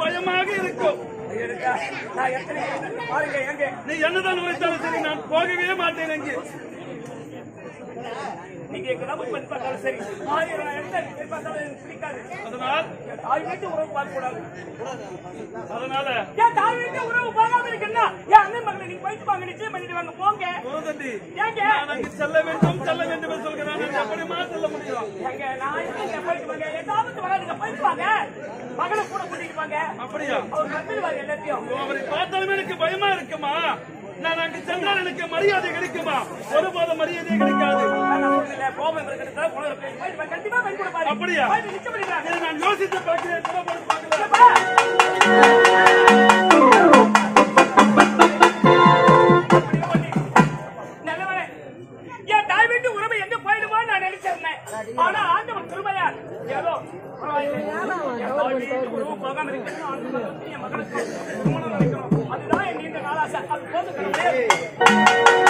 பயமாக இருக்கும் ஐயடா, நான் எத்தனை பாருங்க எங்க நீ என்னதான் உழைத்தாலும் சரி நான் போகவே மாட்டேன் அங்கே நீங்க எங்கதான் போய் பண்ணி பார்த்தாலும் சரி ஆயிரம் இடத்துல போய் பார்த்தாலும் எனக்கு பிடிக்காது அதனால் என் தாய் வீட்டு உறவு பார்க்க கூடாது அதனால என் தாய் வீட்டு உறவு பார்க்காம இருக்குன்னா என் அண்ணன் மகளை நீங்க போயிட்டு வாங்க நிச்சயம் பண்ணிட்டு வாங்க போங்க கோதண்டி ஏங்க நான் அங்கு செல்ல வேண்டும் செல்ல வேண்டும் என்று சொல்கிறேன் நான் எப்படிமா செல்ல முடியும் எங்க நான் எங்க போயிட்டு வாங்க ஏதாவது வராதுங்க போயிட்டு வாங்க மகளை கூட கூட்டிட்டு வாங்க அப்படியா அவர் கத்துருவாங்க எல்லாத்தையும் அவரை பார்த்தாலும் எனக்கு பயமா இருக்குமா நான் அங்கு சென்றால் எனக்கு மரியாதை கிடைக்குமா ஒருபோதும் மரியாதை கிடைக்காது நான் சொல்றேன்ல, கோபம் இருக்கிறது குணம் இருக்கு. போயிட்டு வாங்க, கண்டிப்பா போயிட்டு கூட பாரு. அப்படியா? போயிட்டு நிச்சயம் பண்ணிடுறாங்க. இதை நான் யோசித்து பார்க்கிறேன் புறப்பட்டு பார்க்கிறேன் நல்லவனே, என் தாய் வீட்டு உறவு எங்க போயிடுமோன்னு நான் நினைச்சிருந்தேன். ஆனா ஆண்டவன் கிருபையால் ஏதோ பரவாயில்லை. என் தாய் வீட்டு உறவு போகாம இருக்கணும். ஆண்டவன் என் மகனுக்கு திருமணம் நடக்கணும். அதுதான் என் நீண்ட நாள் ஆசை. அது போதும் கடவுளே.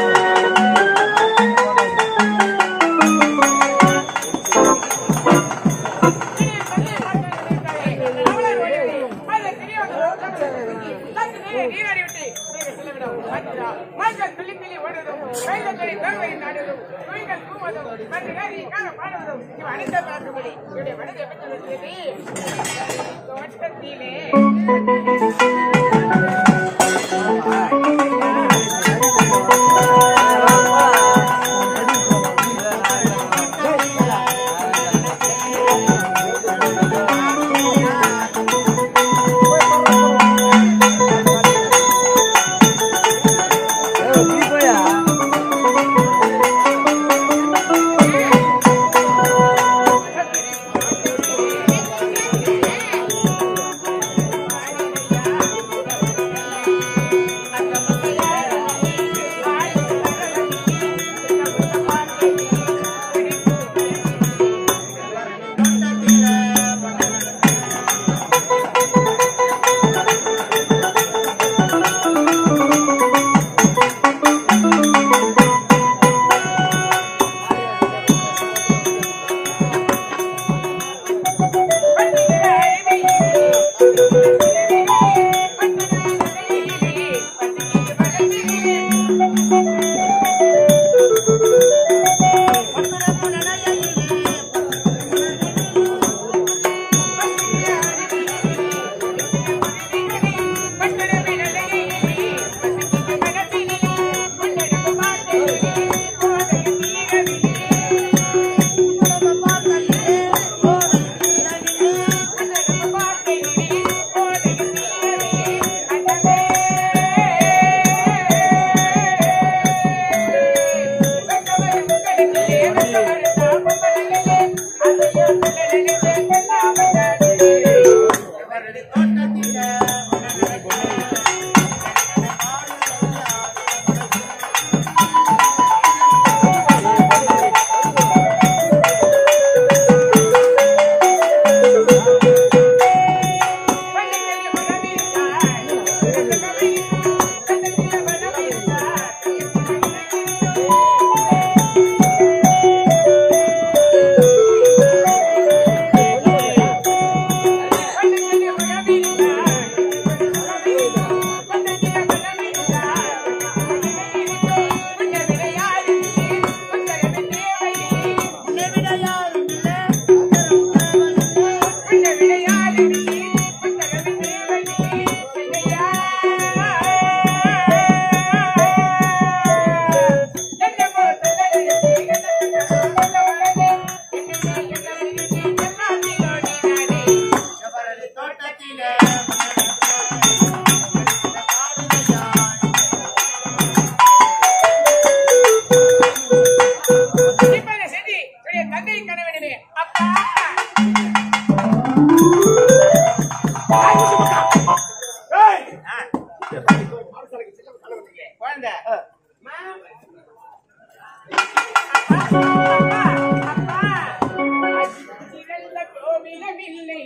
தந்தை கணவனே அப்பா ஏய், குழந்தை கோவிலமில்லை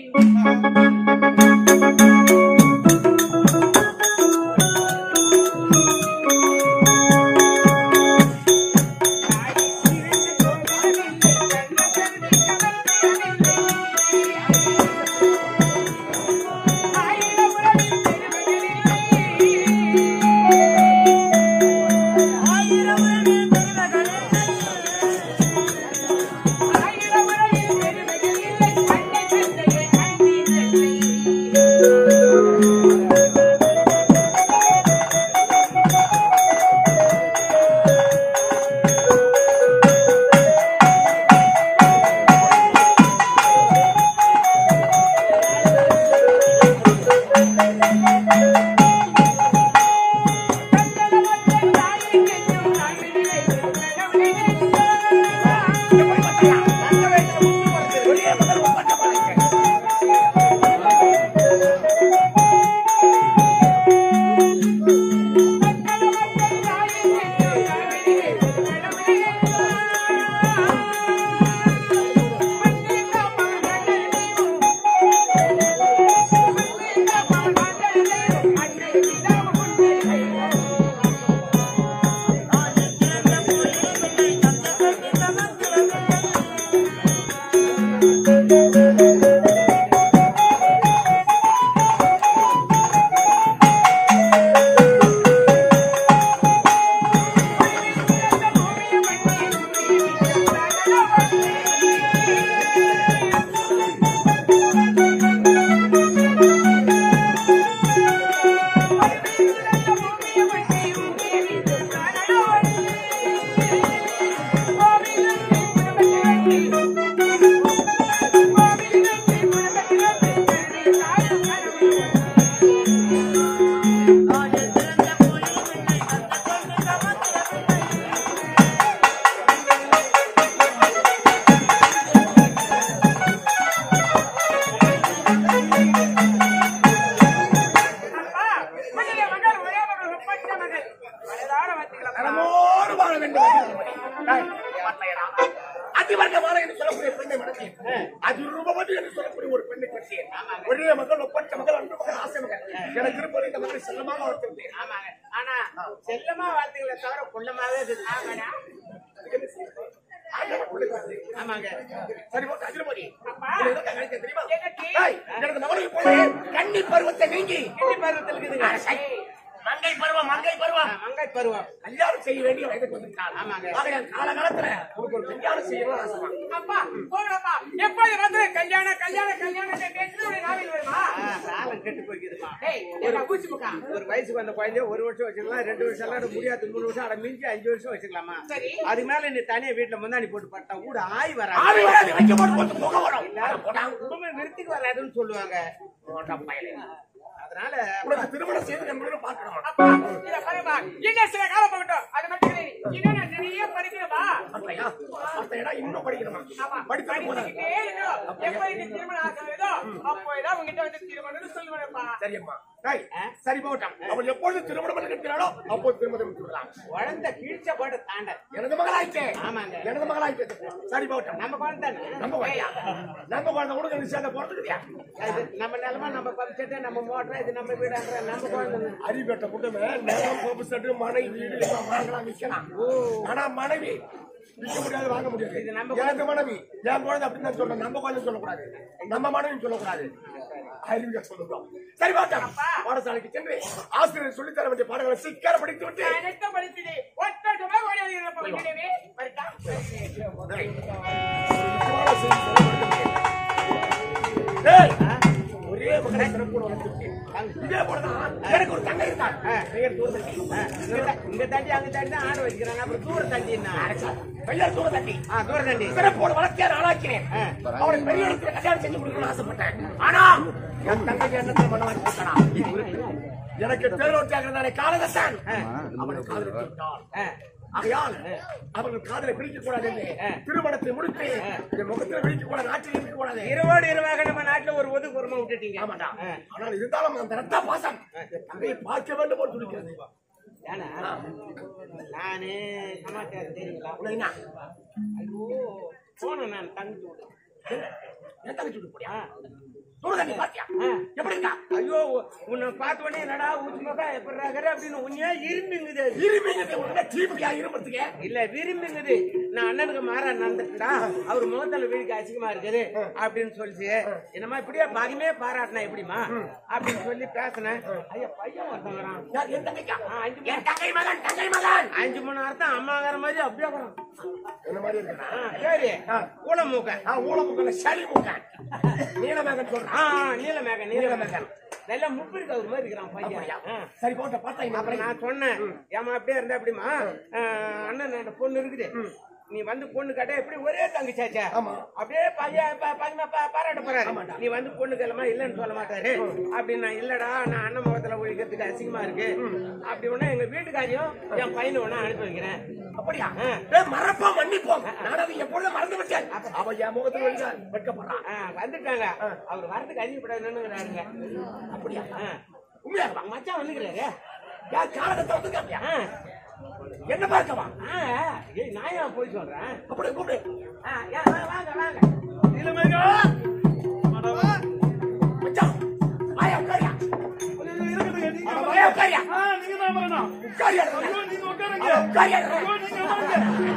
பெரிய மகள் ஒப்பற்ற மகள் அன்பு மகள் ஆசை மகள் எனக்கு இருப்பது இந்த மகளை செல்லமாக வளர்த்திருந்தேன் ஆமாங்க ஆனா செல்லமா வார்த்தைகளை தவிர குள்ளமாவே இருக்குது ஆமாடா ஆமாங்க சரி போட்டு அதிரமணி அப்பா. தெரியுமா எனக்கு ஏய், எனது மகனை போல கன்னி பருவத்தை நீங்கி கிள்ளி பருவத்தில் இருக்குதுங்க மங்கை பருவம் மங்கை பருவம் மங்கை பருவம் கல்யாணம் செய்ய வேண்டிய வயதுக்கு வந்துட்டான் ஆமாங்க. ஆகையால் காலகாலத்துல உனக்கு ஒரு கல்யாணம் செய்யணும் ஆசைமா அப்பா போங்கப்பா எப்போது வந்து கல்யாணம் கல்யாணம் கல்யாணம் பேசுறது நாவில் வருமா காலம் கெட்டு போய்க்குதுமா ஒரு பூச்சி முக்கா ஒரு வயசுக்கு வந்த குழந்தைய ஒரு வருஷம் வச்சுக்கலாம் ரெண்டு வருஷம் எல்லாம் முடியாது மூணு வருஷம் அட மிஞ்சி அஞ்சு வருஷம் வச்சுக்கலாமா சரி அது மேல நீ தனியா வீட்டுல முந்தாணி போட்டு பட்டா கூட ஆய் ஆவி வராது வராது வைக்க போட்டு போட்டு புகை வரும் எல்லாரும் குடும்பம் நிறுத்திக்கு வராதுன்னு சொல்லுவாங்க அதனால உனக்கு திருமணம் செய்து என் மகனை பார்க்கணும் அப்பா இத பாருப்பா இன்னும் சில காலம் போகட்டும் அது மட்டும் இல்லை இன்னும் நான் நிறைய படிக்கணுமா அப்படியா? மத்த இடம் இன்னும் படிக்கணுமா ஆமா படித்தாலும் போதாது. படிச்சுக்கிட்டே இருக்கணும். எப்போ எனக்கு திருமணம் ஆசை வருதோ, அப்போதான் உங்ககிட்ட வந்து திருமணம்னு சொல்லுவேன்ப்பா. சரியம்மா டேய், சரி போகட்டும் அவள் எப்பொழுது திருமணம் இருக்கிறாளோ அப்போது திருமணம் விட்டுவிடலாம் குழந்தை கிழிச்ச போட்டு தாண்ட எனது மகளாயிட்டே ஆமாங்க. எனது மகளாயிட்டே சரி போகட்டும் நம்ம குழந்தை நம்ம குழந்தையா நம்ம குழந்தை கூட நீ சேர்ந்த பிறந்துக்கிறியா அது நம்ம நிலமா நம்ம பம்செட்டு நம்ம மோட்டர் இது நம்ம வீடுன்ற நம்ம குழந்தை அறிவேட்ட கூட்டமே நிலம் கோப்பு செட்டு மனை வீடு எல்லாம் வாங்கலாம் விற்கலாம் ஆனா மனைவி விற்க முடியாது வாங்க முடியாது இது நம்ம எனக்கு மனைவி என் குழந்தை அப்படின்னு தான் சொல்றேன் நம்ம குழந்தை சொல்லக்கூடாது நம்ம மனைவி சொல்லக்கூடாது அறிவிக்க சொல்லுறோம் சரி பார்த்தா பாடசாலைக்கு சென்று ஆசிரியர் சொல்லித் தர வேண்டிய பாடங்களை சீக்கிரம் படித்து விட்டு அனைத்தும் படிச்சுது. ஒட்டோட்டமா ஓடி வருகிறப்ப விட்டுடுவே. வரட்டா? டேய், ஒரே மகனை சிறப்பு வளர்த்துட்டு இதே போலதான் எனக்கு ஒரு தங்கை இருந்தாள் பெயர் தூரதண்டி இங்க தா- இங்க தாண்டி அங்க தாண்டி தான் ஆடு வச்சுக்கிறாங்க அப்புறம் தூர தாண்டி என்ன பெயர் தூரதண்டி ஆ தூர தாண்டி சிறப்போடு வளர்த்தே ஆளாக்கிறேன் அவனுக்கு பெரிய இடத்துல கல்யாணம் செஞ்சு கொடுக்கணும்னு ஆசைப்பட்டேன் ஆனா என் தங்கைக்கு என்ன பண்ண வாங்கி எனக்கு பேரோட்டாகிறதானே காலகத்தான் அவனை காதலித்து விட்டான் ஆகையால் அவர்கள் காதலை பிரிக்க கூடாது என்று திருமணத்தை முடித்து என் முகத்தில் விழிக்க கூடாது நாட்டில் இருக்க கூடாது இருவோடு இருவாக நம்ம நாட்டுல ஒரு ஒதுக்கு உரிமை விட்டுட்டீங்க ஆமாடா ஆனால் இருந்தாலும் அந்த ரத்த பாசம் என் தங்கையை பார்க்க வேண்டும் போல் துடிக்கிறது ஏன்னா நானு சமாச்சாரம் தெரியுங்களா உனக்கு என்ன ஐயோ போனேன் நான் தங்கச்சி விட்டு என் தங்கச்சி விட்டு போடியா தூரதண்டி பாத்தியா எப்படி இருக்கா ஐயோ உன்னை பார்த்த உடனே என்னடா ஊச்சி மக்கா எப்படி இருக்கிற அப்படின்னு உன்னையா இரும்புங்குது அது. இருமீங்க உடனே தீபிக்கா இரும்புறதுக்கு இல்ல விரும்புங்குது நான் அண்ணனுக்கு மாறா நடந்துட்டா அவர் முகத்துல வீடுக்கு அசிங்கமா இருக்குது அப்படின்னு சொல்லிச்சு என்னமா இப்படியே பாகமே பாராட்டினா எப்படிமா அப்படின்னு சொல்லி பேசினேன் ஐயா பையன் ஒருத்தன் வரான் யார் என் தங்கைக்கா ஆ, அஞ்சு மணி- என் தங்கை மகன் தங்கை மகன் அஞ்சு மணி நேரத்தான் அம்மாங்கிற மாதிரி அப்படியே வரான் என்ன மாதிரி இருக்கா ஆ, சரி கூட மூக்க நான் ஊழமுகல சளி முகன் நீலமேகன் சொல்றான் ஆ நீலமேக நீலமேகன் நல்ல முப்பு இருக்கு அவர் மாதிரி இருக்கிறான் பையன் ஆ. சரி போட்ட பார்த்தா இங்க அப்புறம் நான் சொன்னேன் ஏமா அப்படியே இருந்தா அப்படிமா அண்ணன் அந்த பொண்ணு இருக்குது நீ வந்து பொண்ணு கேட்டா எப்படி ஒரே தங்கச்சாச்சா ஆமா. அப்படியே பையன் ப- பையனை பா- பாராட்ட போறாரு நீ வந்து பொண்ணு கிளம்ப இல்லன்னு சொல்ல மாட்டாரு அப்படின்னு நான் இல்லடா நான் அண்ணன் முகத்துல ஒழிக்கிறதுக்கு அசிங்கமா இருக்கு அப்படி ஒண்ணு எங்க வீட்டுக்காரியும் என் பையனை ஒண்ணு அனுப்பி வைக்கிறேன் அப்படியா ஏய், மறப்போம் மன்னிப்போம் நான் அதை எப்பொழுதும் மறந்து விட்டேன் அவன் என் முகத்தில் வெளியே வெட்கப்படுறான் ஆ, வந்துட்டாங்க அவர் வரதுக்கு அறிவிப்படாதுன்னு அப்படியா ஆ. உண்மையா மச்சான் வந்துக்கிறாரு யார் காலகத்தை வந்துருக்காப்பியா ஆ. என்ன பார்க்கவா ஆ, ஏய் நான் ஏன் போய் சொல்றேன் அப்படி கூப்பிடு ஆ, ஏன், வாங்க வாங்க வாங்க இளமைகா மச்சான் வாயா உட்காரியா இருக்குது நீங்க அட, வாயா உட்காரியா ஆ, நீங்க தான் வரணும் உட்காரியா ஐயோ, நீங்க உட்காருங்க அட, உட்காரியா ஐயோ, நீங்க வாங்க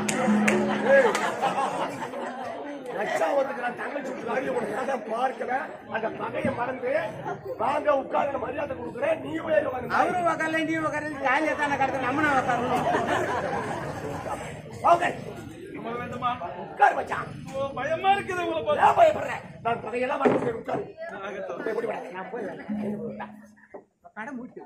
லட்சாவதுக்கு நான் தங்கச்சி காரியம் கொடுக்காத பார்க்கல அந்த பகையை மறந்து வாங்க உட்கார்ந்து மரியாதை கொடுக்குறேன் நீ உயர் வாங்க அவரும் உக்காரல நீ உக்காரல ஜாலியா தானே கடத்த நம்மனா உக்காரணும் வாங்க வர வேண்டுமா உட்கார் மச்சான் ஓ, பயமா இருக்குது உங்களை பார்த்து ஏன் பயப்படுறேன் நான் பகையெல்லாம் மறந்து உட்காரு ஆகட்டும். எப்படி விட? நான் போய் கடை மூட்டு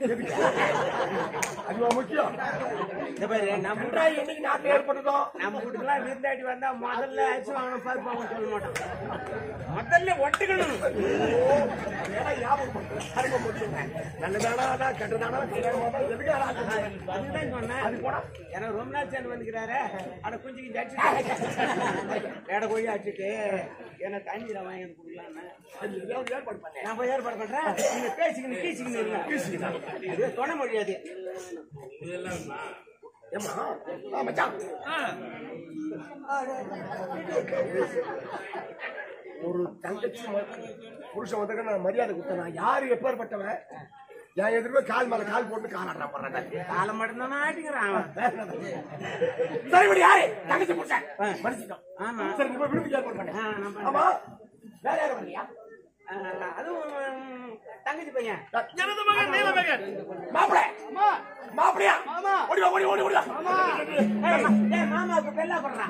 அதுவா முக்கியம் இந்த பாரு நம்ம முன்னாடி என்னைக்கு நாட்டில் ஏற்பட்டதோ நம்ம வீட்டுக்குலாம் விருந்தாடி வந்தா முதல்ல அரிசி வாங்கணும் பருப்பு வாங்கணும் சொல்ல மாட்டோம் முதல்ல ஒட்டுக்கணும் ஏன்னா ஞாபகம் பண்ணு. அருமை முடிச்சுங்க. நல்லதானா அதான், கெட்டதானா கெட்டதானா, எதுக்கு யாராவது அதுதான் சொன்னேன் அது போடா. எனக்கு ரொம்ப நாள் சேர்ந்து வந்துக்கிறாரு அட குஞ்சுக்கு அடிச்சுட்டு எடை கோழி அடிச்சுட்டு எனக்கு தண்ணியில வாங்கி வந்து கொடுக்கலான்னு அது எதையாவது ஏற்பாடு பண்ணு. நான் போய் ஏற்பாடு பண்றேன் நீங்க பேசிக்கணும் கீச்சிக்கணும் இருங்க இது தொட முடியாது ஏம்மா? ஆ, மச்சான். ஆ, ஒரு தங்கச்சி ம- புருஷன் வந்திருக்க நான் மரியாதை கொடுத்தேன் நான் யாரு எப்பேற்பட்டவன் என் எதிர்ப்ப கால் மேல கால் போட்டு காலாடுறான் போடுறேன் காலம் மட்டும்தான் ஆட்டிக்கிறான் அவன். சரி இப்படி யாரு தங்கச்சி புருஷன் மனுஷன் ஆமா. சரி இப்ப விடுப்பு ஏற்பாடு பண்ணு ஆ, நான் பண்றேன். ஆமா வேற யாரும் வரலையா ஆ, அதுவும் ம், தங்கச்சி பையன் எனது மகன் நீலமகன் மாப்பிள மாப்பிளையா ஓடி வா, ஓடி ஓடி ஓடி வா. ஏய், மாமாவுக்கு பெல்லா போடுறான்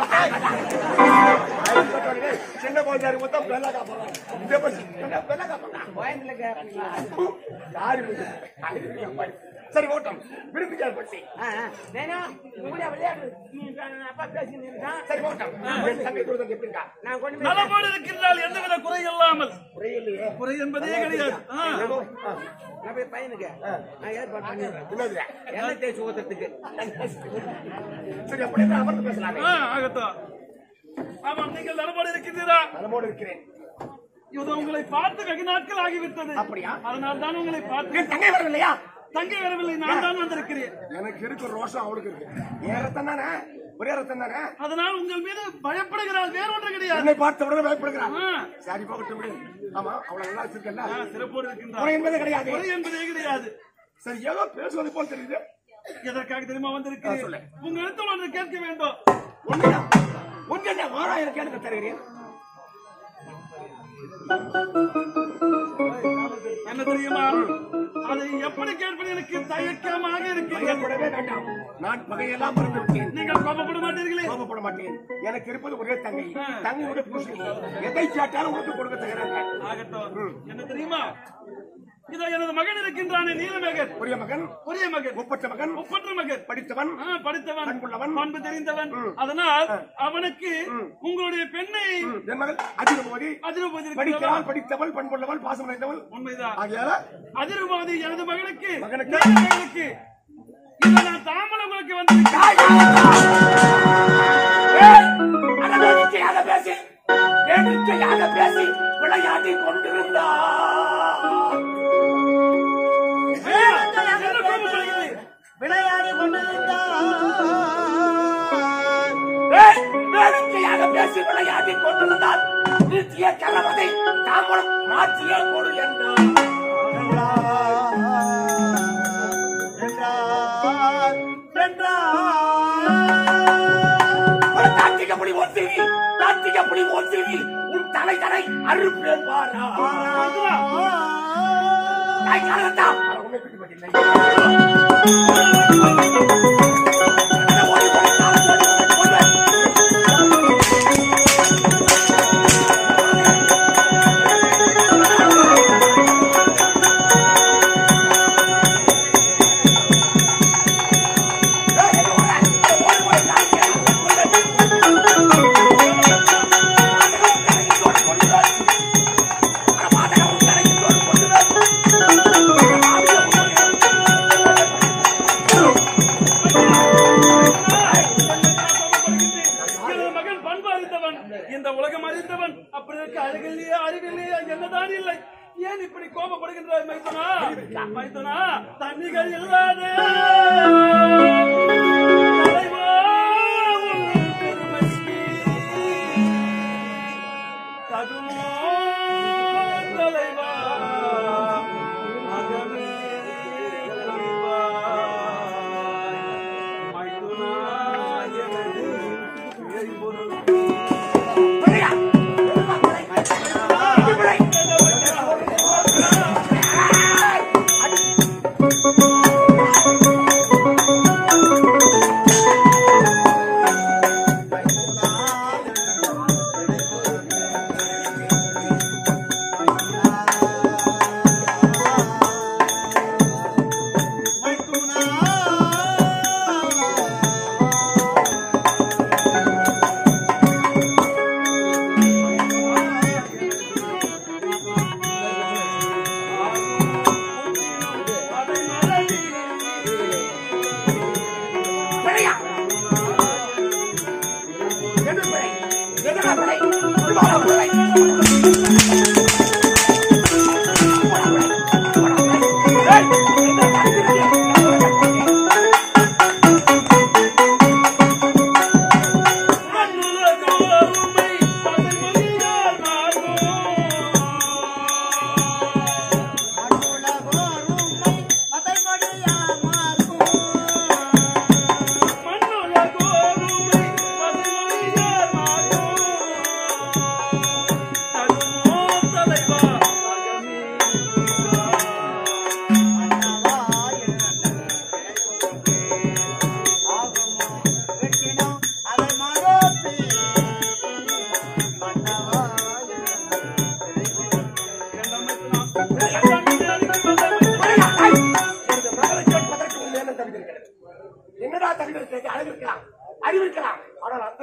ஏய், சின்ன குழந்தை மொத்தம் பெல்லா காப்பாங்க இதே பத்தி என்ன பெல்லா காப்பாங்க கோயம்புல கேப்பீங்களா யாரு இது? சரி ஓட்டம் விரும்பி ஏற்படுத்தி உங்களுடைய விளையாடு நீ அப்பா பேசி நின்றுட்டான் சரி ஓட்டம் என் தங்கை கொடுத்தது எப்படி இருக்கா நான் கொண்டு போய் நலமோடு இருக்கின்றால் எந்தவித குறை இல்லாமல் புரியலையே குறை என்பதே கிடையாது ஆ. ஏதோ, ஆ, நான் போய் பையனுக்கு நான் ஏற்பாடு பண்ணிடுறேன் என்னது எண்ணெய் தேய்ச்சி ஊத்துறதுக்கு சரி அப்படி இருந்தா அமர்ந்து பேசலாமே ஆ, ஆகட்டும் ஆமாம் நீங்கள் நலமோடு இருக்கின்றீரா நலமோடு இருக்கிறேன் இது உங்களை பார்த்து வெகு நாட்கள் ஆகிவிட்டது அப்படியா? அதனால் தான் உங்களை பார்த்து என் தங்கை வரவில்லையா தங்கை வரவில்லை நான் தான் வந்திருக்கிறேன் எனக்கு இருக்கு ரோஷம் அவளுக்கு இருக்கு ஏன் ரத்தம் தானே ஒரே ரத்தம் தானே அதனால் உங்கள் மீது பயப்படுகிறாள் வேற ஒன்று கிடையாது என்னை பார்த்த உடனே பயப்படுகிறான் ஆ. சரி போகட்டும் விடு. ஆமா அவளை நல்லா வச்சிருக்கல ஆ, சிறப்போடு இருக்கின்றார் குறை என்பதே கிடையாது குறை என்பதே கிடையாது சரி ஏதோ பேசுவது போல் தெரியுது எதற்காக தெரியுமா ஆ, வந்திருக்கிறேன் சொல்லு. உங்க இடத்துல ஒன்று கேட்க வேண்டும் ஒன்றுடா ஒன்று என்ன வாராயிரம் கேட்க தருகிறேன் என்ன தெரியுமா அதை எப்படி கேட்பது எனக்கு தயக்கமாக இருக்கிறது பயப்படவே வேண்டாம் நான் பகையெல்லாம் மறந்து விட்டேன் நீங்கள் கோபப்பட மாட்டீர்களே கோபப்பட மாட்டேன் எனக்கு இருப்பது ஒரே தங்கை ஆ. தங்கையோட பூசி எதை கேட்டாலும் உனக்கு கொடுக்க தயாராக ஆகட்டும் என்ன தெரியுமா இதோ எனது மகன் இருக்கின்றானே நீலமேகன் ஒரே மகன் ஒரே மகன் ஒப்பற்ற மகன் ஒப்பற்ற மகன் படித்தவன் ஆ, படித்தவன் பண்புள்ளவன். பண்பு தெரிந்தவன் அதனால் அவனுக்கு உங்களுடைய பெண்ணை என் மகள் அதிகமோதி அதிரபோதி படித்தவள் படித்தவள் பண்புள்ளவள் பாசம் நிறைந்தவள் உண்மைதான் ஆகையால அதிரபோதி எனது மகனுக்கு மகனுக்கு? மகனுக்கு இதை நான் தாமலங்களுக்கு வந்து அனவேடிக்கையாக பேசி வேடிக்கையாக பேசி விளையாடி கொண்டிருந்தார் விளையாடி ஏய், வேடிக்கையாக பேசி விளையாடி கொண்டிருந்தார் நிறுத்திய கலவதை தாமரம் மாற்றிய கொடு என்றார் ஒரு தாத்திகப்படி ஒத்திரி தாத்திகப்படி ஒத்திரி உன் தலை தலை அறுப்பேன் பாரா தாய் காலத்தா உன்னை பிடிக்க மாட்டேன் எனது மகன் பண்பு அறிந்தவன் இந்த உலகம் அறிந்தவன் அப்படி இருக்க அழகில்லையா அறிவில்லையா என்னதான் இல்லை ஏன் இப்படி கோபப்படுகின்றாய் மைத்தனா மைத்தனா தண்ணிகள் இல்லாத தலைவா, உன் பெருமைக்கு தகுமோ தலைவா மகனே அறிவாய். மைத்துனா எனது இறைபொருள் ஆ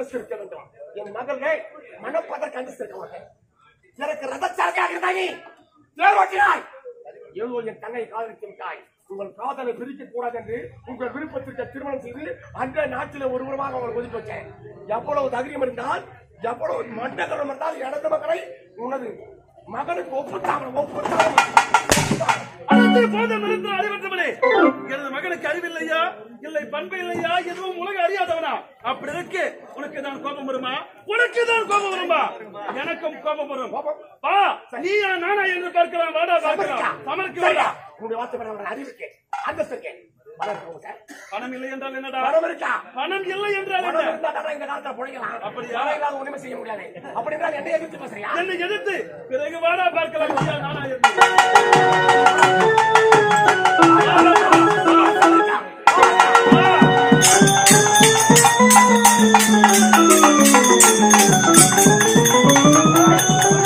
அந்தஸ்து இருக்க வேண்டும் என் மகளே மனப்பதற்கு அந்தஸ்து இருக்க மாட்டேன் எனக்கு ரதச்சாரதியாக இருந்தாய் தேர் ஓட்டினாய் ஏதோ என் தங்கை காதலித்து விட்டாய் உங்கள் காதலை பிரிக்க கூடாது என்று உங்கள் விருப்பத்திற்கு திருமணம் செய்து அந்த நாட்டில ஒருவருமாக அவங்களை ஒதுக்கி வச்சேன் எவ்வளவு தைரியம் இருந்தால் எவ்வளவு மண்டகரம் இருந்தால் இடது மக்களை உனது மகனுக்கு ஒப்புத்தாங்க ஒப்புத்தாங்க அனைத்து போதும் இருந்து அறிவற்றவனே எனது மகனுக்கு அறிவில்லையா இல்லை பண்பு இல்லையா எதுவும் உலக அறியாதவனா அப்படி இருக்கு உனக்கு தான் கோபம் வருமா உனக்கு தான் கோபம் வருமா எனக்கும் கோபம் வரும் வா நீயா நானா என்று பார்க்கலாம் வாடா பார்க்கலாம் சமருக்கு சரியா? வாடா உன்னுடைய வார்த்தை மேல ஒரு அறிவிக்கேன் அந்தஸ்து இருக்கேன் பணம் இருக்கா உன்கிட்ட? பணம் இல்லை என்றால் என்னடா பணம் இருக்கா பணம் இல்லை என்றால் பணம் என்ன இருந்தா தானே இந்த காலத்துல பிழைக்கலாம். அப்படியா? பணம் இல்லாத ஒண்ணுமே செய்ய முடியாது. அப்படி என்றால் என்னை எதிர்த்து பேசுறியா? என்னை எதிர்த்து பிறகு வாடா பார்க்கலாம் நீயா நானா என்று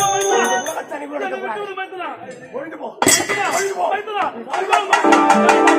உலகத்தை நீ என்னை விட்டு விட்டு விடு மைத்துனா. ஒழிந்து போ. மைத்துனா, மைத்துனா, மைத்துனா.